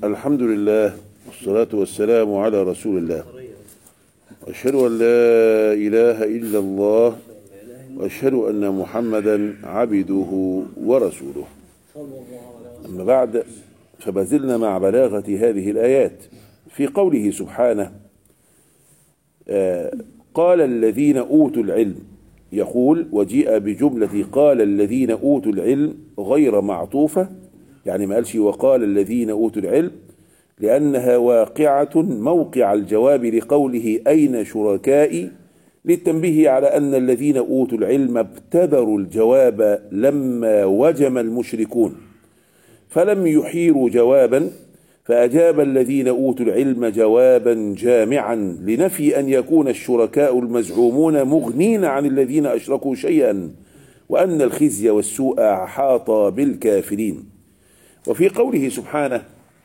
الحمد لله والصلاة والسلام على رسول الله أشهد أن لا إله إلا الله وأشهد أن محمدا عبده ورسوله أما بعد فبزلنا مع بلاغة هذه الآيات في قوله سبحانه آه قال الذين أوتوا العلم يقول وجيء بجملة قال الذين أوتوا العلم غير معطوفة يعني ما قالش وقال الذين أوتوا العلم لأنها واقعة موقع الجواب لقوله أين شركائي للتنبيه على أن الذين أوتوا العلم ابتدروا الجواب لما وجم المشركون فلم يحيروا جوابا فأجاب الذين أوتوا العلم جوابا جامعا لنفي أن يكون الشركاء المزعومون مغنين عن الذين أشركوا شيئا وأن الخزي والسوء حاط بالكافرين وفي قوله سبحانه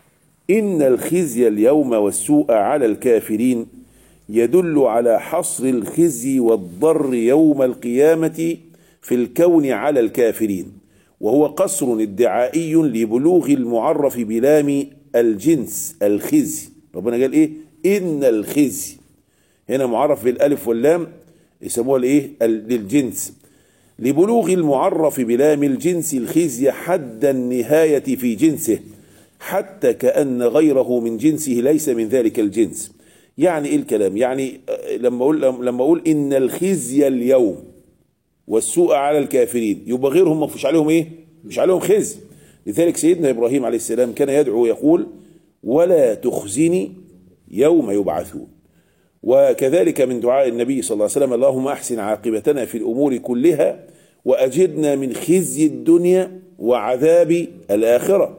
إن الخزي اليوم والسوء على الكافرين يدل على حصر الخزي والضر يوم القيامة في الكون على الكافرين وهو قصر ادعائي لبلوغ المعرف بلام الجنس الخزي ربنا قال ايه ان الخزي هنا معرف بالالف واللام يسموها الايه للجنس لبلوغ المعرف بلام الجنس الخزي حد النهاية في جنسه حتى كأن غيره من جنسه ليس من ذلك الجنس يعني ايه الكلام يعني لما اقول لما اقول ان الخزي اليوم والسوء على الكافرين يبقى غيرهم ما فيش عليهم ايه مش عليهم خزي لذلك سيدنا ابراهيم عليه السلام كان يدعو يقول ولا تخزني يوم يبعثون وكذلك من دعاء النبي صلى الله عليه وسلم اللهم احسن عاقبتنا في الامور كلها واجدنا من خزي الدنيا وعذاب الاخره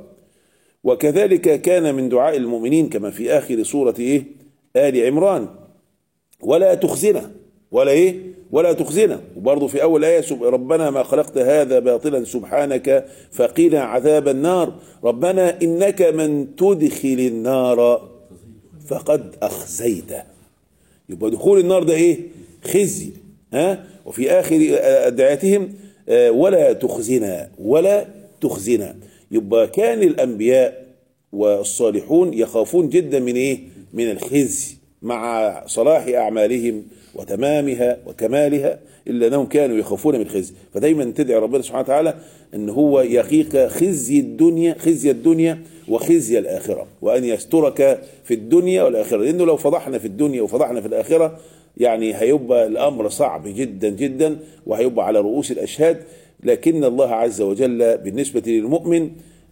وكذلك كان من دعاء المؤمنين كما في اخر سوره ايه ال عمران ولا تخزنا ولا ايه ولا تخزنا وبرضه في اول ايه ربنا ما خلقت هذا باطلا سبحانك فقنا عذاب النار ربنا انك من تدخل النار فقد اخزيته يبقى دخول النار ده ايه خزي ها وفي اخر دعاتهم ولا تخزنا ولا تخزنا يبقى كان الانبياء والصالحون يخافون جدا من ايه من الخزي مع صلاح اعمالهم وتمامها وكمالها الا انهم كانوا يخافون من الخزي فدايما تدعي ربنا سبحانه وتعالى ان هو يقيك خزي الدنيا خزي الدنيا وخزي الاخره وان يسترك في الدنيا والاخره لانه لو فضحنا في الدنيا وفضحنا في الاخره يعني هيبقى الامر صعب جدا جدا وهيبقى على رؤوس الاشهاد لكن الله عز وجل بالنسبه للمؤمن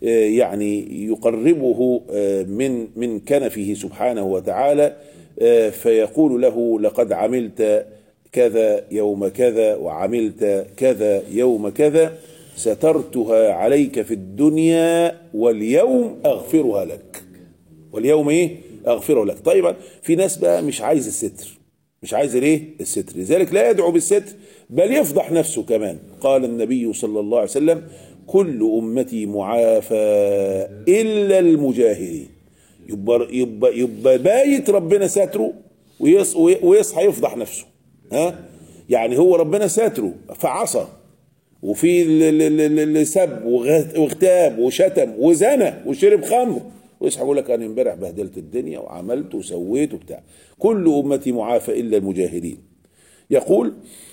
يعني يقربه من من كنفه سبحانه وتعالى فيقول له لقد عملت كذا يوم كذا وعملت كذا يوم كذا سترتها عليك في الدنيا واليوم اغفرها لك واليوم ايه اغفرها لك طيب في ناس بقى مش عايز الستر مش عايز الايه الستر لذلك لا يدعو بالستر بل يفضح نفسه كمان قال النبي صلى الله عليه وسلم كل امتي معافى الا المجاهرين يبقى يبقى يبقى بايت ربنا ساتره ويصحى يفضح نفسه ها يعني هو ربنا ساتره فعصى وفي اللي سب واغتاب وشتم وزنى وشرب خمر ويصحى يقول لك انا امبارح بهدلت الدنيا وعملت وسويت وبتاع كل امتي معافى الا المجاهدين يقول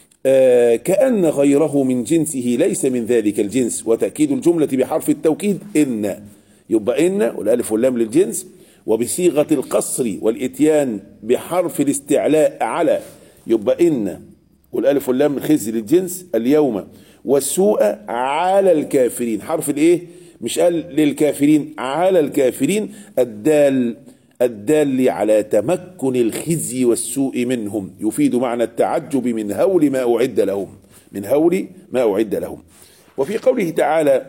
آه كأن غيره من جنسه ليس من ذلك الجنس وتأكيد الجملة بحرف التوكيد إن يبقى إن والألف واللام للجنس وبصيغة القصر والإتيان بحرف الاستعلاء على يبقى إن والألف واللام خزي للجنس اليوم والسوء على الكافرين حرف الإيه مش قال للكافرين على الكافرين الدال الدال على تمكن الخزي والسوء منهم يفيد معنى التعجب من هول ما أعد لهم من هول ما أعد لهم وفي قوله تعالى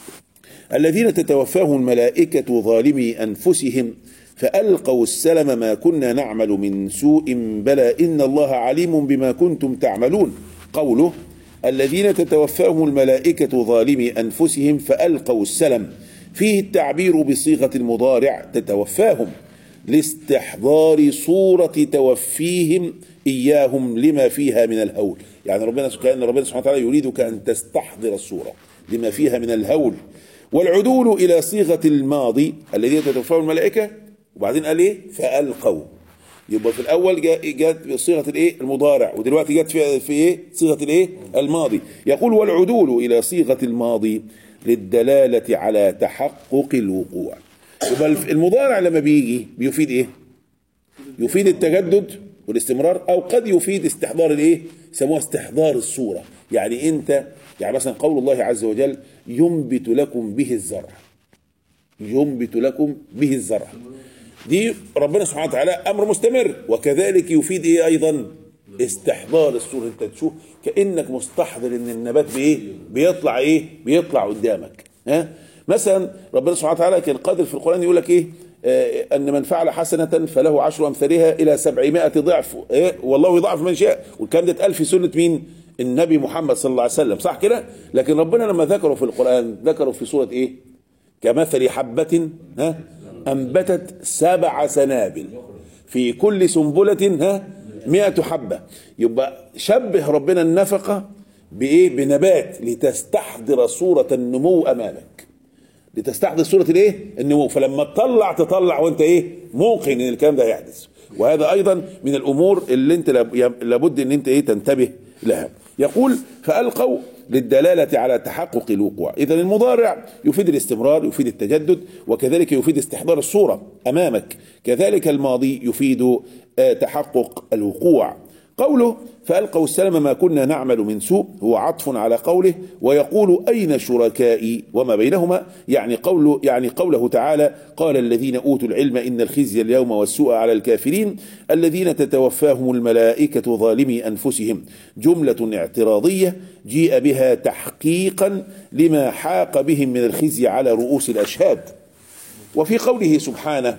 الذين تتوفاهم الملائكة ظالمي أنفسهم فألقوا السلم ما كنا نعمل من سوء بلى إن الله عليم بما كنتم تعملون قوله الذين تتوفاهم الملائكة ظالمي أنفسهم فألقوا السلم فيه التعبير بصيغة المضارع تتوفاهم لاستحضار صورة توفيهم إياهم لما فيها من الهول يعني ربنا كأن ربنا سبحانه وتعالى يريدك أن تستحضر الصورة لما فيها من الهول والعدول الى صيغه الماضي الذي تتوفاه الملائكه وبعدين قال ايه فالقوا يبقى في الاول جا- جت بصيغه الايه المضارع ودلوقتي جت في في ايه صيغه الايه الماضي يقول والعدول الى صيغه الماضي للدلاله على تحقق الوقوع يبقى الف- المضارع لما بيجي بيفيد ايه يفيد التجدد والاستمرار او قد يفيد استحضار الايه يسموها استحضار الصوره يعني انت يعني مثلا قول الله عز وجل ينبت لكم به الزرع ينبت لكم به الزرع دي ربنا سبحانه وتعالى امر مستمر وكذلك يفيد ايه ايضا استحضار الصوره انت تشوف كانك مستحضر ان النبات بايه بيطلع ايه بيطلع قدامك ها مثلا ربنا سبحانه وتعالى كان قادر في القران يقول لك ايه آه ان من فعل حسنه فله عشر امثالها الى سبعمائة ضعف إيه والله يضاعف من شاء والكلام ده اتقال في سنه مين النبي محمد صلى الله عليه وسلم صح كده لكن ربنا لما ذكره في القران ذكره في سوره ايه كمثل حبة ها أنبتت سبع سنابل في كل سنبلة ها مئة حبة يبقى شبه ربنا النفقة بإيه بنبات لتستحضر صورة النمو أمامك لتستحضر صورة الإيه النمو فلما تطلع تطلع وأنت إيه موقن إن الكلام ده هيحدث وهذا أيضا من الأمور اللي أنت لاب- لابد إن أنت إيه تنتبه لها يقول فألقوا للدلالة على تحقق الوقوع إذا المضارع يفيد الاستمرار يفيد التجدد وكذلك يفيد استحضار الصورة أمامك كذلك الماضي يفيد آه، تحقق الوقوع قوله فألقوا السلم ما كنا نعمل من سوء هو عطف على قوله ويقول أين شركائي وما بينهما يعني قوله يعني قوله تعالى قال الذين أوتوا العلم إن الخزي اليوم والسوء على الكافرين الذين تتوفاهم الملائكة ظالمي أنفسهم جملة اعتراضية جيء بها تحقيقا لما حاق بهم من الخزي على رؤوس الأشهاد وفي قوله سبحانه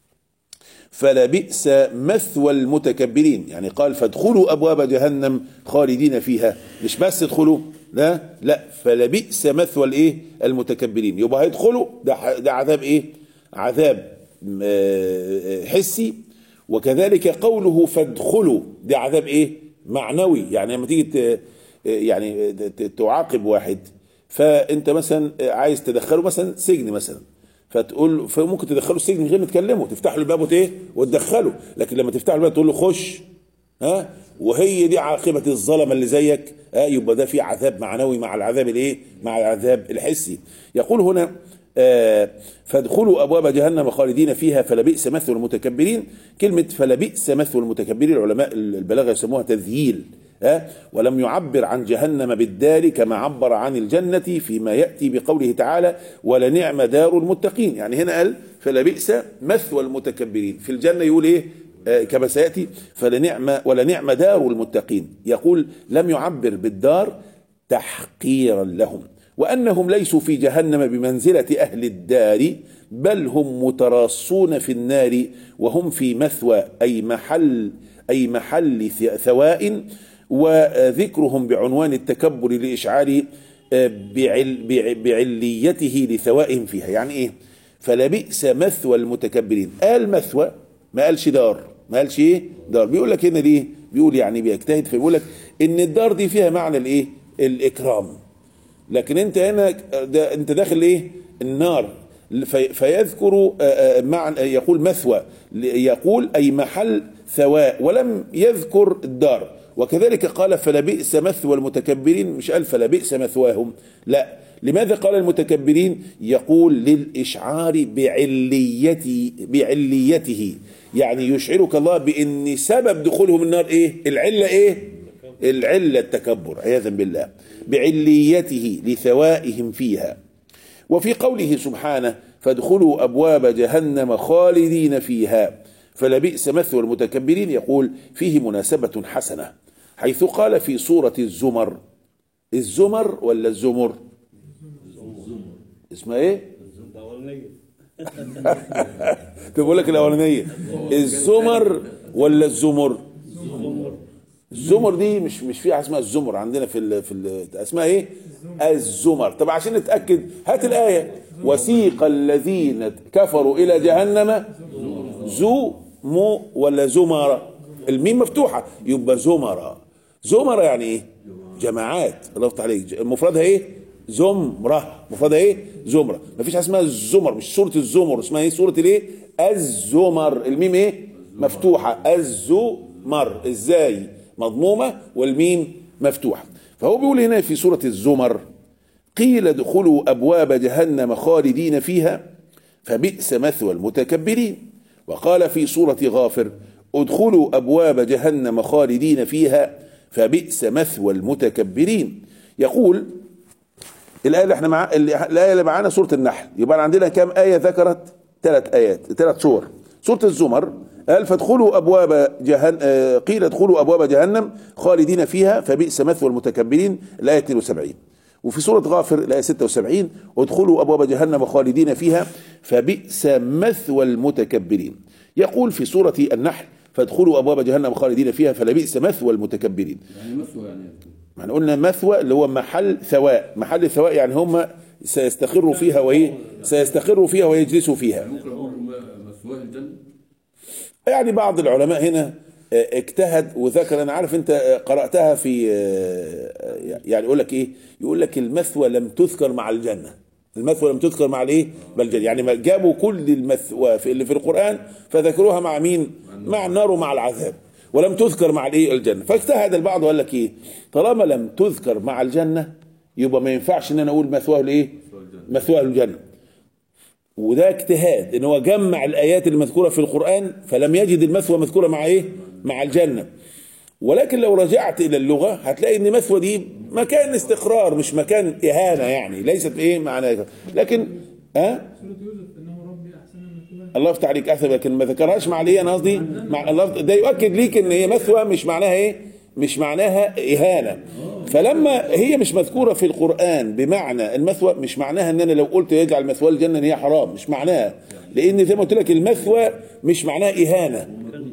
فلبئس مثوى المتكبرين يعني قال فادخلوا ابواب جهنم خالدين فيها مش بس ادخلوا لا لا فلبئس مثوى الايه المتكبرين يبقى هيدخلوا ده ح- ده عذاب ايه عذاب آه، حسي وكذلك قوله فادخلوا ده عذاب ايه معنوي يعني لما تيجي ت- يعني ت- تعاقب واحد فانت مثلا عايز تدخله مثلا سجن مثلا فتقول فممكن تدخله السجن من غير ما تكلمه تفتح له الباب وت- ايه وتدخله لكن لما تفتح له الباب تقول له خش ها وهي دي عاقبه الظلمه اللي زيك ها يبقى ده في عذاب معنوي مع العذاب الايه مع العذاب الحسي يقول هنا آه فادخلوا ابواب جهنم خالدين فيها فلبئس مثل المتكبرين كلمه فلبئس مثل المتكبرين العلماء البلاغه يسموها تذييل ها ولم يعبر عن جهنم بالدار كما عبر عن الجنة فيما يأتي بقوله تعالى ولنعم دار المتقين يعني هنا قال فلبئس مثوى المتكبرين في الجنة يقول ايه آه كما سيأتي فلنعم ولنعم دار المتقين يقول لم يعبر بالدار تحقيرا لهم وأنهم ليسوا في جهنم بمنزلة أهل الدار بل هم متراصون في النار وهم في مثوى أي محل أي محل ثواء وذكرهم بعنوان التكبر لإشعار بعل بع- بعليته لثوائهم فيها يعني إيه فلبئس مثوى المتكبرين قال مثوى ما قالش دار ما قالش ايه دار بيقول لك هنا ليه بيقول يعني بيجتهد فبيقول لك ان الدار دي فيها معنى الايه الاكرام لكن انت هنا ده انت داخل ايه النار في فيذكر آه، آه، معنى يقول مثوى يقول اي محل ثواء ولم يذكر الدار وكذلك قال فلبئس مثوى المتكبرين مش قال فلبئس مثواهم لا لماذا قال المتكبرين يقول للإشعار بعليته بعليته يعني يشعرك الله بأن سبب دخولهم النار إيه العلة إيه العلة التكبر عياذا بالله بعليته لثوائهم فيها وفي قوله سبحانه فادخلوا أبواب جهنم خالدين فيها فلبئس مثوى المتكبرين يقول فيه مناسبة حسنة حيث قال في سورة الزمر الزمر ولا الزمر اسمها ايه تقول لك الاولانيه الزمر ولا الزمر الزمر دي مش مش فيها اسمها الزمر عندنا في ال في ال اسمها ايه الزمر طب عشان نتاكد هات الايه وسيق الذين كفروا الى جهنم زو مو ولا زمر الميم مفتوحه يبقى زمر زمر يعني ايه جماعات الله يفتح عليك مفردها ايه زمرة مفردها ايه زمرة مفيش حاجة اسمها الزمر مش سورة الزمر اسمها ايه سورة الايه الزمر الميم ايه مفتوحة الزمر ازاي مضمومة والميم مفتوحة فهو بيقول هنا في سورة الزمر قيل ادخلوا ابواب جهنم خالدين فيها فبئس مثوى المتكبرين وقال في سورة غافر ادخلوا ابواب جهنم خالدين فيها فبئس مثوى المتكبرين يقول الآية اللي احنا مع... الآية اللي معانا سورة النحل يبقى عندنا كام آية ذكرت ثلاث آيات ثلاث سور سورة الزمر قال فادخلوا أبواب جهنم قيل ادخلوا أبواب جهنم خالدين فيها فبئس مثوى المتكبرين الآية 72 وفي سورة غافر الآية 76 ادخلوا أبواب جهنم خالدين فيها فبئس مثوى المتكبرين يقول في سورة النحل فادخلوا أبواب جهنم خالدين فيها فلبئس مثوى المتكبرين يعني مثوى يعني ما احنا قلنا مثوى اللي هو محل ثواء محل ثواء يعني هم سيستقروا فيها وايه سيستقروا فيها ويجلسوا فيها ممكن اقول م- مثواه الجنه يعني بعض العلماء هنا آه، اجتهد وذكر انا عارف انت آه، قراتها في آه، يعني يقول لك ايه يقول لك المثوى لم تذكر مع الجنه المثوى لم تذكر مع الايه بل الجنة. يعني ما جابوا كل المثوى في اللي في القران فذكروها مع مين مع النار ومع العذاب ولم تذكر مع الايه الجنه فاجتهد البعض وقال لك ايه طالما لم تذكر مع الجنه يبقى ما ينفعش ان انا اقول مثواه الايه مثواه الجنه وده اجتهاد ان هو جمع الايات المذكوره في القران فلم يجد المثوى مذكوره مع ايه مع الجنه ولكن لو رجعت الى اللغه هتلاقي ان مثوى دي مكان استقرار مش مكان اهانه يعني ليست ايه معنى لكن ها أه؟ سورة يوسف انه ربي احسن مثواه الله يفتح عليك اخي لكن ما ذكرهاش مع الايه انا قصدي مع الله ده يؤكد ليك ان هي مثوى مش معناها ايه مش معناها اهانه فلما هي مش مذكوره في القران بمعنى المثوى مش معناها ان انا لو قلت يجعل مثوى الجنه ان هي حرام مش معناها لان زي ما قلت لك المثوى مش معناها اهانه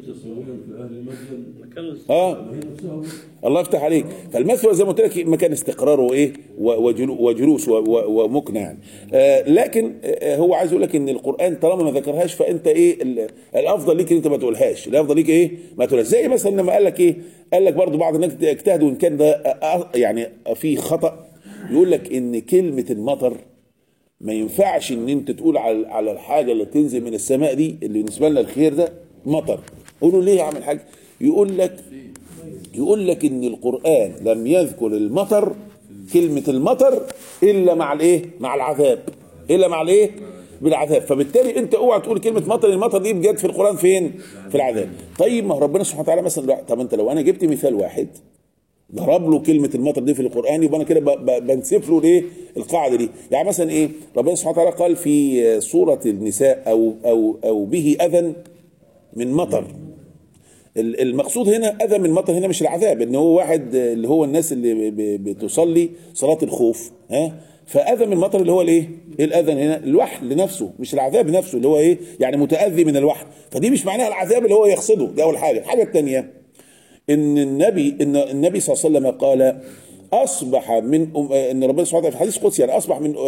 اه الله يفتح عليك فالمثوى زي ما قلت لك مكان استقرار وايه و- وجلو- وجلوس و- و- ومكنى يعني آه لكن آه هو عايز يقول لك ان القران طالما ما ذكرهاش فانت ايه ال- الافضل ليك ان انت ما تقولهاش الافضل ليك ايه ما تقولهاش زي مثلا لما قال لك ايه قال لك برضو بعض الناس اجتهدوا ان كان ده آه، آه، يعني في خطا يقول لك ان كلمه المطر ما ينفعش ان انت تقول على على الحاجه اللي تنزل من السماء دي اللي بالنسبه لنا الخير ده مطر قولوا ليه يا عم الحاج يقول لك يقول لك ان القران لم يذكر المطر كلمه المطر الا مع الايه مع العذاب الا مع الايه بالعذاب فبالتالي انت اوعى تقول كلمه مطر المطر دي بجد في القران فين في العذاب طيب ما هو ربنا سبحانه وتعالى مثلا لا، طب انت لو انا جبت مثال واحد ضرب له كلمة المطر دي في القرآن يبقى أنا كده ب- ب- بنسف له ليه القاعدة دي يعني مثلا إيه ربنا سبحانه وتعالى قال في سورة النساء أو أو أو به أذى من مطر ال- المقصود هنا اذى من مطر هنا مش العذاب ان هو واحد آه، اللي هو الناس اللي ب- ب- بتصلي صلاه الخوف ها فاذى من المطر اللي هو الايه؟ ايه الاذى هنا؟ الوحل نفسه مش العذاب نفسه اللي هو ايه؟ يعني متاذي من الوحل فدي مش معناها العذاب اللي هو يقصده ده اول حاجه، الحاجه الثانيه ان النبي ان النبي صلى الله عليه وسلم قال اصبح من أم ان ربنا سبحانه وتعالى في حديث قدسي يعني اصبح من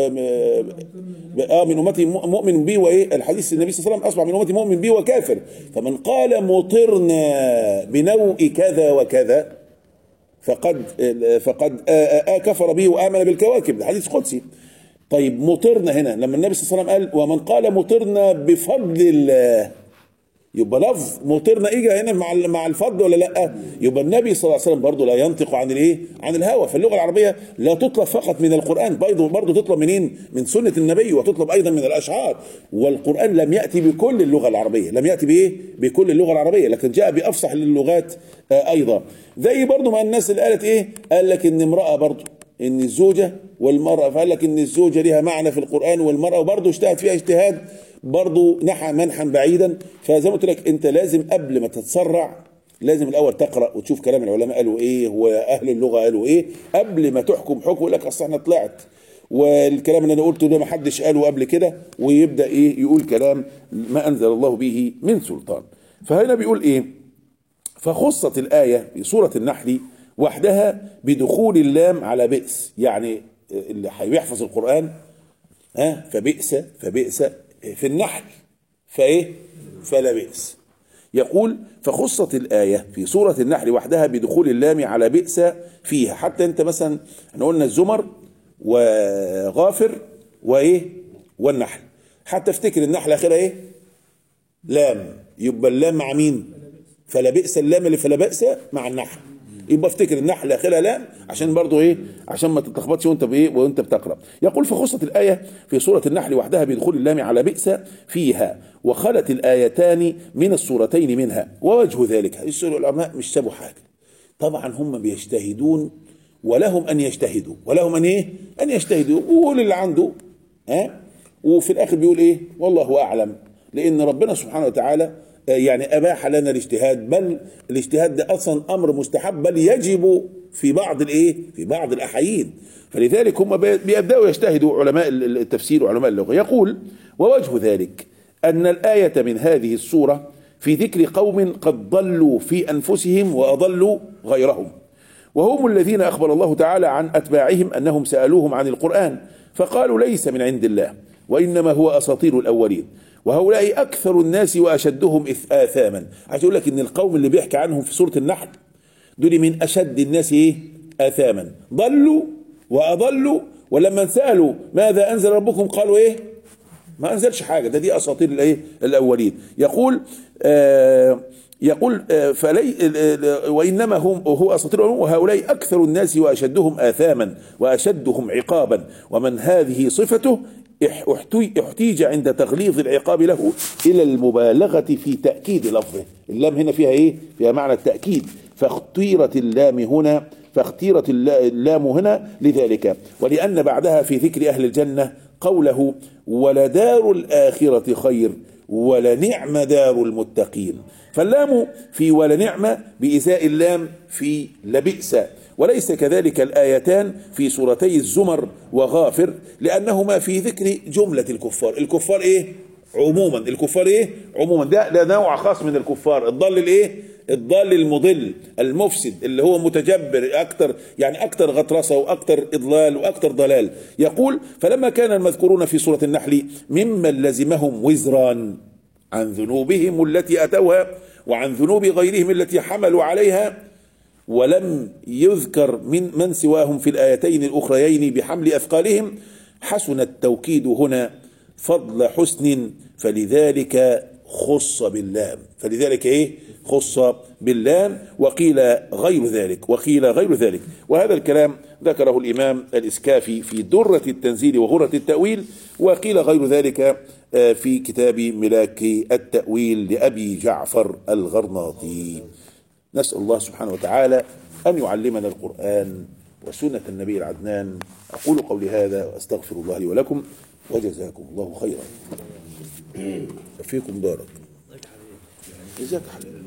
اه من امتي مؤمن بي وايه الحديث النبي صلى الله عليه وسلم اصبح من امتي مؤمن بي وكافر فمن قال مطرنا بنوء كذا وكذا فقد فقد آه آه آه كفر به وامن بالكواكب ده حديث قدسي طيب مطرنا هنا لما النبي صلى الله عليه وسلم قال ومن قال مطرنا بفضل الله يبقى لفظ مطرنا اجى هنا مع مع الفضل ولا لا يبقى النبي صلى الله عليه وسلم برضه لا ينطق عن الايه عن الهوى فاللغه العربيه لا تطلب فقط من القران برضه برضه تطلب منين من سنه النبي وتطلب ايضا من الاشعار والقران لم ياتي بكل اللغه العربيه لم ياتي بايه بكل اللغه العربيه لكن جاء بافصح اللغات آه ايضا زي برضه ما الناس اللي قالت ايه قال لك ان امراه برضه ان الزوجه والمراه فقال لك ان الزوجه ليها معنى في القران والمراه وبرضه اجتهد فيها اجتهاد برضه نحى منحا بعيدا فزي ما قلت لك انت لازم قبل ما تتسرع لازم الاول تقرا وتشوف كلام العلماء قالوا ايه واهل اللغه قالوا ايه قبل ما تحكم حكم يقول لك اصل احنا طلعت والكلام اللي انا قلته ده ما حدش قاله قبل كده ويبدا ايه يقول كلام ما انزل الله به من سلطان فهنا بيقول ايه فخصت الايه في سوره النحل وحدها بدخول اللام على بئس يعني اللي هيحفظ القران ها فبئس فبئس في النحل فايه فلا بئس يقول فخصت الآية في سورة النحل وحدها بدخول اللام على بئس فيها حتى انت مثلا احنا قلنا الزمر وغافر وايه والنحل حتى افتكر النحل اخرها ايه لام يبقى اللام مع مين فلا بئس اللام اللي فلا بئس مع النحل يبقى افتكر النحل اخرها لام عشان برضو ايه عشان ما تتلخبطش وانت بايه وانت بتقرا يقول فخصت الايه في سوره النحل وحدها بدخول اللام على بئس فيها وخلت الايتان من السورتين منها ووجه ذلك السورة العلماء مش سابوا حاجه طبعا هم بيجتهدون ولهم ان يجتهدوا ولهم ان ايه ان يجتهدوا ويقول اللي عنده ها وفي الاخر بيقول ايه والله اعلم لان ربنا سبحانه وتعالى آه، يعني اباح لنا الاجتهاد بل الاجتهاد ده اصلا امر مستحب بل يجب في بعض الايه في بعض الاحايين فلذلك هم بي- بيبداوا يجتهدوا علماء ال- التفسير وعلماء اللغه يقول ووجه ذلك ان الايه من هذه السوره في ذكر قوم قد ضلوا في انفسهم واضلوا غيرهم وهم الذين اخبر الله تعالى عن اتباعهم انهم سالوهم عن القران فقالوا ليس من عند الله وانما هو اساطير الاولين وهؤلاء اكثر الناس واشدهم إث- اثاما عايز اقول لك ان القوم اللي بيحكي عنهم في سوره النحل دول من اشد الناس ايه اثاما ضلوا واضلوا ولما سالوا ماذا انزل ربكم قالوا ايه ما انزلش حاجه ده دي اساطير الايه الاولين يقول آه يقول آه فلي آه، وانما هم هو اساطير الأولين وهؤلاء اكثر الناس واشدهم اثاما واشدهم عقابا ومن هذه صفته اح- احتي- احتيج عند تغليظ العقاب له الى المبالغه في تاكيد لفظه اللام هنا فيها ايه فيها معنى التاكيد فاختيرت اللام هنا فاختيرت اللا- اللام هنا لذلك ولان بعدها في ذكر اهل الجنه قوله ولدار الآخرة خير ولنعم دار المتقين فاللام في ولنعم بإزاء اللام في لبئس وليس كذلك الآيتان في سورتي الزمر وغافر لأنهما في ذكر جملة الكفار الكفار إيه؟ عموما الكفار ايه عموما ده ده نوع خاص من الكفار الضال الايه الضال المضل المفسد اللي هو متجبر اكتر يعني اكتر غطرسه واكتر اضلال واكتر ضلال يقول فلما كان المذكورون في سوره النحل ممن لزمهم وزران عن ذنوبهم التي اتوها وعن ذنوب غيرهم التي حملوا عليها ولم يذكر من من سواهم في الآيتين الأخريين بحمل أثقالهم حسن التوكيد هنا فضل حسن فلذلك خص باللام فلذلك ايه خص باللام وقيل غير ذلك وقيل غير ذلك وهذا الكلام ذكره الإمام الإسكافي في درة التنزيل وغرة التأويل وقيل غير ذلك آه، في كتاب ملاك التأويل لأبي جعفر الغرناطي نسأل الله سبحانه وتعالى أن يعلمنا القرآن وسنة النبي العدنان أقول قولي هذا وأستغفر الله لي ولكم وجزاكم الله خيرا فيكم دارك جزاك حبيبي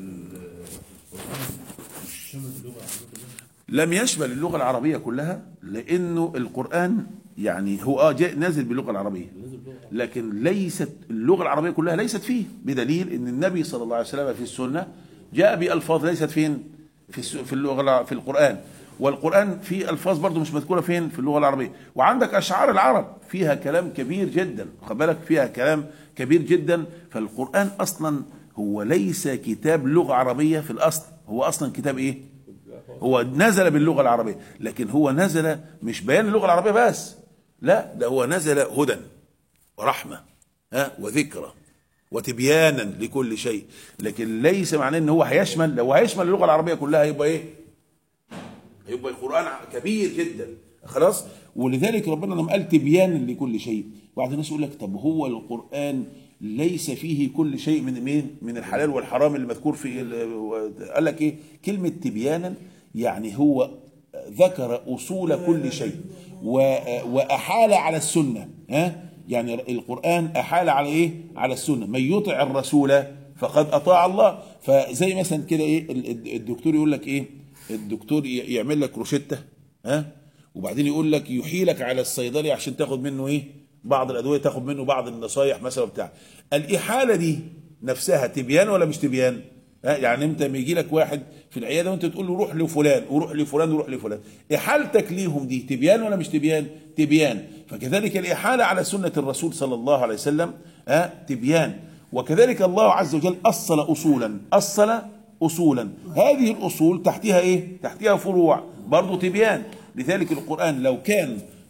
لم يشمل اللغة العربية كلها لأنه القرآن يعني هو اه جاء نازل باللغة العربية لكن ليست اللغة العربية كلها ليست فيه بدليل أن النبي صلى الله عليه وسلم في السنة جاء بألفاظ ليست فين في الس- في اللغة الع- في القرآن والقرآن فيه ألفاظ برضه مش مذكورة فين في اللغة العربية وعندك أشعار العرب فيها كلام كبير جدا خد بالك فيها كلام كبير جدا فالقرآن أصلا هو ليس كتاب لغة عربية في الأصل هو أصلا كتاب إيه هو نزل باللغة العربية لكن هو نزل مش بيان اللغة العربية بس لا ده هو نزل هدى ورحمة ها وذكرى وتبيانا لكل شيء لكن ليس معناه ان هو هيشمل لو هيشمل اللغة العربية كلها هيبقى ايه هيبقى القرآن كبير جدا خلاص ولذلك ربنا لما قال تبيانا لكل شيء بعض الناس يقول لك طب هو القرآن ليس فيه كل شيء من مين من الحلال والحرام اللي مذكور في ال- قال لك ايه كلمة تبيانا يعني هو ذكر اصول كل شيء و- واحال على السنه ها يعني القران احال على ايه على السنه من يطع الرسول فقد اطاع الله فزي مثلا كده ايه ال- ال- الدكتور يقول لك ايه الدكتور ي- يعمل لك روشته ها وبعدين يقول لك يحيلك على الصيدلي عشان تاخد منه ايه بعض الادويه تاخد منه بعض النصايح مثلا بتاع الاحاله دي نفسها تبيان ولا مش تبيان ها، يعني انت لما يجي لك واحد في العياده وانت تقول له روح لفلان وروح لفلان وروح لفلان احالتك ليهم دي تبيان ولا مش تبيان تبيان فكذلك الاحاله على سنه الرسول صلى الله عليه وسلم ها تبيان وكذلك الله عز وجل اصل اصولا اصل اصولا هذه الاصول تحتها ايه تحتها فروع برضه تبيان لذلك القران لو كان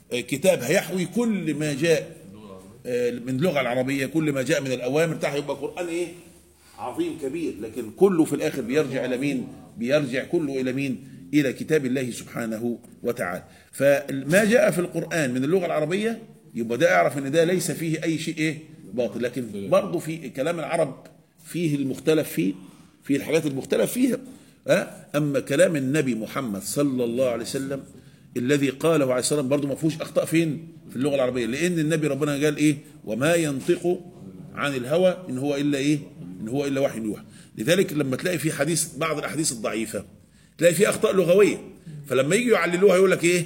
آه، كتاب هيحوي كل ما جاء آه، من اللغه العربيه كل ما جاء من الاوامر بتاعها يبقى قران ايه عظيم كبير لكن كله في الاخر بيرجع الى مين بيرجع كله الى مين الى كتاب الله سبحانه وتعالى فما جاء في القران من اللغه العربيه يبقى ده اعرف ان ده ليس فيه اي شيء ايه باطل لكن برضه في كلام العرب فيه المختلف فيه فيه الحاجات المختلف فيها أه؟ اما كلام النبي محمد صلى الله عليه وسلم الذي قاله عليه السلام برضه ما فيهوش اخطاء فين في اللغه العربيه لان النبي ربنا قال ايه وما ينطق عن الهوى ان هو الا ايه ان هو الا وحي يوحى لذلك لما تلاقي في حديث بعض الاحاديث الضعيفه تلاقي في اخطاء لغويه فلما يجوا يعللوها يقول لك ايه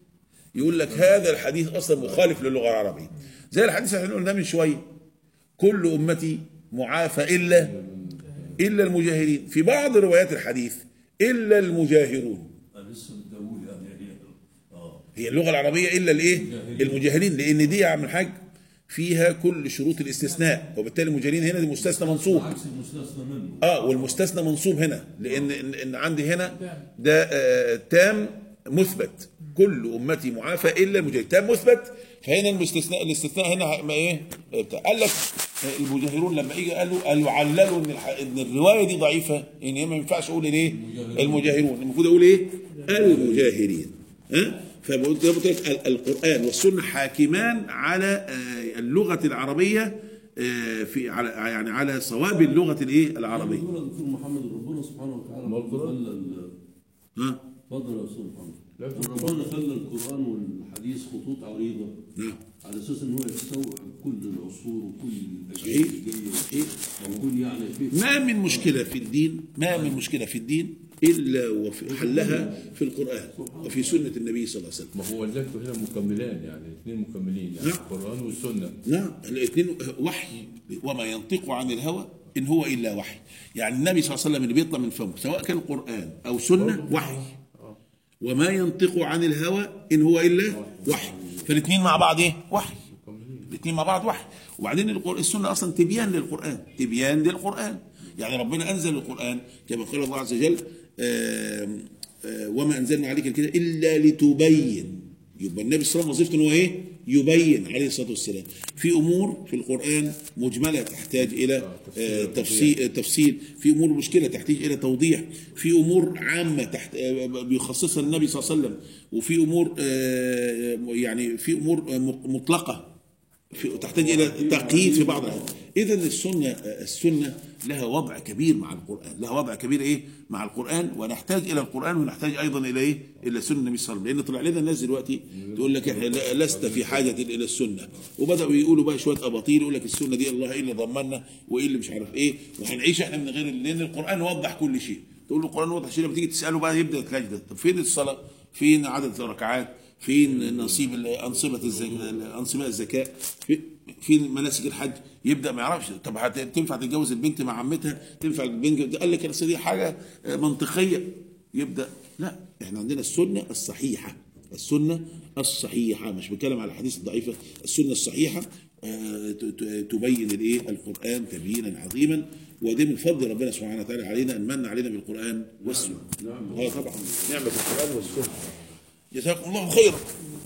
يقول لك هذا الحديث اصلا مخالف للغه العربيه زي الحديث اللي احنا قلناه من شويه كل امتي معافى الا الا المجاهرين في بعض روايات الحديث الا المجاهرون لسه بتقول يعني هي اه هي اللغه العربيه الا الايه المجاهرين لان دي يا عم الحاج فيها كل شروط الاستثناء وبالتالي المجاهرين هنا دي مستثنى منصوب عكس المستثنى منه اه والمستثنى منصوب هنا لان ان, إن عندي هنا ده آه تام مثبت كل امتي معافى الا المجاهرين تام مثبت فهنا المستثناء الاستثناء هنا ما ايه بتاع. قال لك آه، المجاهرون لما اجي قالوا قالوا عللوا ان الح- ان الروايه دي ضعيفه ان هي ما ينفعش اقول ايه المجاهرون المفروض اقول ايه المجاهرين ها فبقول زي ما قلت لك ال- القران والسنه حاكمان على آه، اللغه العربيه آه، في على يعني على صواب اللغه الايه العربيه يقول دكتور محمد ربنا سبحانه وتعالى ما القرآن؟ خلى ال- ها اتفضل يا استاذ محمد لا، ربنا خلى القران والحديث خطوط عريضه نعم على اساس ان هو يستوعب كل العصور وكل صحيح. الاجيال الجايه صحيح. ويكون يعني في ما من مشكلة في الدين ما من مشكلة في الدين إلا وفي حلها في القرآن وفي سنة النبي صلى الله عليه وسلم ما هو ولدته هنا مكملان يعني اثنين مكملين يعني نعم. القرآن والسنة نعم الاثنين وحي وما ينطق عن الهوى إن هو إلا وحي يعني النبي صلى الله عليه وسلم اللي بيطلع من فمه سواء كان قرآن أو سنة وحي وما ينطق عن الهوى إن هو إلا وحي فالاثنين مع بعض إيه وحي الاثنين مع بعض وحي وبعدين القر- السنه اصلا تبيان للقران تبيان للقران يعني ربنا انزل القران كما قال الله عز وجل آم، آه، وما انزلنا عليك الكتاب الا لتبين يبقى النبي صلى الله عليه وسلم وظيفته ان هو ايه؟ يبين عليه الصلاه والسلام في امور في القران مجمله تحتاج الى آه، تفصيل تفصيل في امور مشكله تحتاج الى توضيح في امور عامه تحت آه، بيخصصها النبي صلى الله عليه وسلم وفي امور آه، يعني في امور آه، مطلقه في تحتاج الى تقييد في بعض الأحيان اذا السنه السنه لها وضع كبير مع القران لها وضع كبير ايه مع القران ونحتاج الى القران ونحتاج ايضا الى ايه الى سنه النبي صلى الله عليه وسلم لان طلع لنا الناس دلوقتي تقول لك احنا لا- لست في حاجه الى السنه وبداوا يقولوا بقى شويه اباطيل يقول لك السنه دي الله ايه اللي ضمننا وايه اللي مش عارف ايه وهنعيش احنا من غير لان القران وضح كل شيء تقول له القران وضح شيء لما تيجي تساله بقى يبدا يتلجلج طب فين الصلاه فين عدد الركعات فين نصيب ال- انصبه الزكاه انصبه الزكاه في فين مناسك الحج يبدا ما يعرفش طب هت- تنفع تتجوز البنت مع عمتها تنفع البنت قال لك أصل دي حاجه آه، منطقيه يبدا لا احنا عندنا السنه الصحيحه السنه الصحيحه مش بتكلم على الحديث الضعيفه السنه الصحيحه آه، ت- ت- تبين الايه القران تبيينا عظيما ودي من فضل ربنا سبحانه وتعالى علينا ان من علينا بالقران والسنه اه طبعا نعمه القران والسنه جزاكم الله خيرا